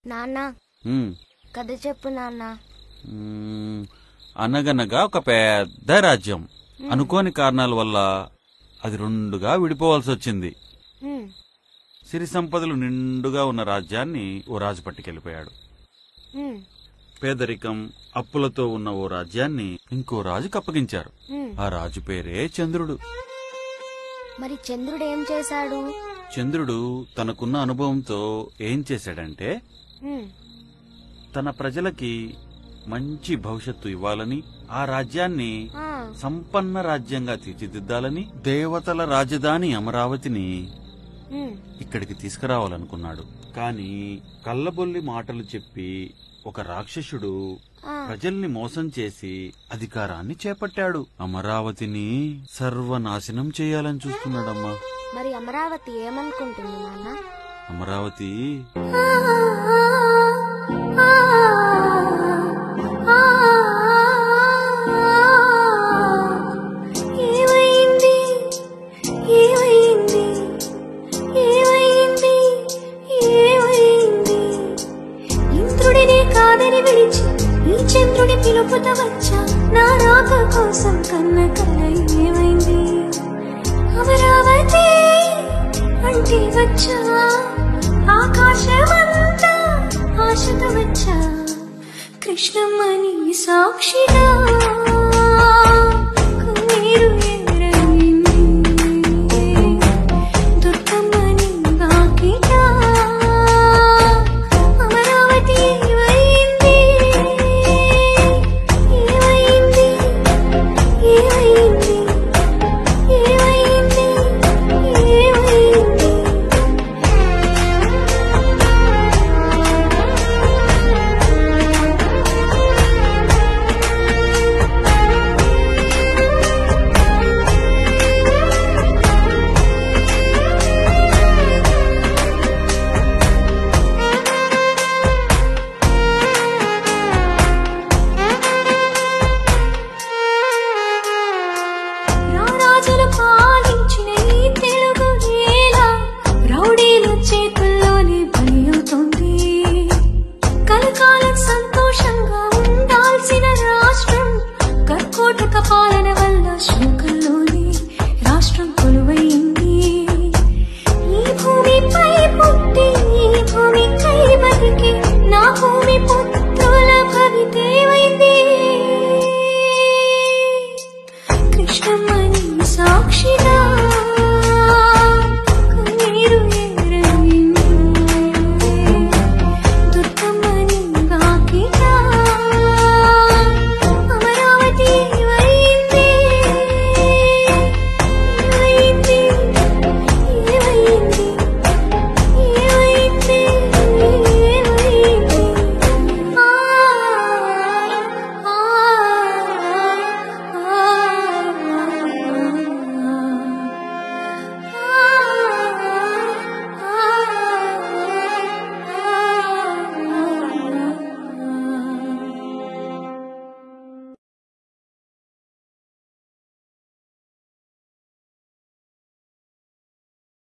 నాన్న ఉమ్, కథ చెప్పు నాన్న ఉమ్, అనగనగా ఒక పెద్ద రాజ్యం అనుకోని కారణాల వల్ల అది రెండుగా విడిపోవాల్సి వచ్చింది హ్మ్, సిరి సంపదలు నిండుగా ఉన్న రాజ్యాన్ని ఓ రాజు పట్టుకెళ్లిపోయాడు హ్మ్, పేదరికం అప్పులతో ఉన్న ఓ రాజ్యాన్ని ఇంకో రాజుకు అప్పగించారు హ్మ్. ఆ రాజు పేరే చంద్రుడు మరి చంద్రుడు ఏం చేశాడు చంద్రుడు తనకున్న అనుభవంతో ఏం చేశాడంటే హ్మ్, తన ప్రజలకి మంచి భవిష్యత్తు ఇవ్వాలని ఆ రాజ్యాన్ని ఆ, సంపన్న రాజ్యంగా తీర్చిదిద్దాలని దేవతల రాజధాని అమరావతిని హ్మ్, ఇక్కడికి తీసుకురావాలనుకున్నాడు కాని కళ్ళబొల్లి మాటలు చెప్పి ఒక రాక్షసుడు ఆ, ప్రజల్ని మోసం చేసి అధికారాన్ని చేపట్టాడు అమరావతిని సర్వనాశనం చేయాలని చూస్తున్నాడమ్మా మరి అమరావతి ఏమనుకుంటుంది నాన్న అమరావతి ఏమైంది ఏమైంది ఏమైంది ఏమైంది ఇంద్రుడినే కాదని విడిచి ఈ చంద్రుడి పిలుపుత వచ్చా నా రాక కోసం కన్న కల ఏమైంది అమరావతి అంటే వచ్చా ఆకాశమంతా ఆశతో వచ్చా కృష్ణమ్మని సాక్షిగా